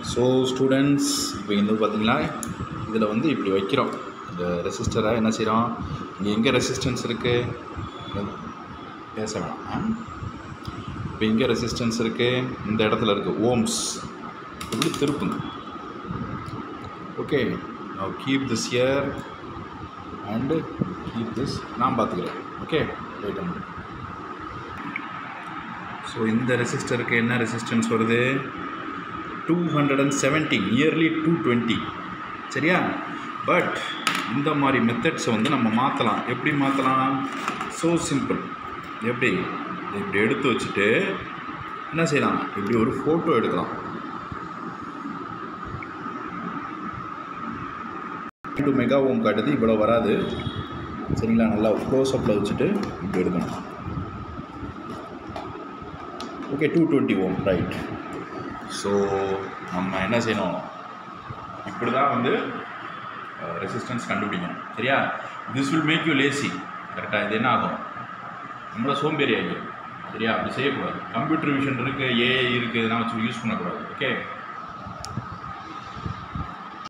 so students இப்போ வந்து பார்த்தீங்களா இதில் வந்து இப்படி வைக்கிறோம் இந்த ரெசிஸ்டரை என்ன செய்கிறோம் இங்கே எங்கே ரெசிஸ்டன்ஸ் இருக்குது பேச வேணாம் இப்போ எங்கே ரெசிஸ்டன்ஸ் இருக்குது இந்த இடத்துல இருக்குது ஓம்ஸ் இப்படி திருப்புங்க ஓகே நான் keep this here and keep this நான் பார்த்துக்கிறேன் ஓகே வெயிட் பண்ணு ஸோ இந்த ரெசிஸ்டருக்கு என்ன ரெசிஸ்டன்ஸ் வருது two hundred and seventy nearly two twenty சரியா பட் இந்த மாதிரி மெத்தட்ஸை வந்து நம்ம மாற்றலாம் எப்படி மாற்றலாம் ஸோ சிம்பிள் எப்படி இப்படி எடுத்து வச்சுட்டு என்ன செய்யலாம் இப்படி ஒரு ஃபோட்டோ எடுக்கலாம் டூ மெகா ஓம் காட்டுது இவ்வளோ வராது சரிங்களா நல்லா க்ளோஸ் அப்பில் வச்சுட்டு இப்படி எடுக்கணும் okay two twenty ohm right so நம்ம என்ன செய்யணும் இப்படி தான் வந்து ரெசிஸ்டன்ஸ் கண்டுபிடிக்கணும் சரியா this will make you lazy கரெக்டாக இது என்ன ஆகும் நம்மள சோம்பேறி ஆகிடும் சரியா அப்படி செய்யக்கூடாது கம்ப்யூட்டர் விஷன் இருக்குது ஏஐ இருக்குது இதெல்லாம் வச்சு யூஸ் பண்ணக்கூடாது ஓகே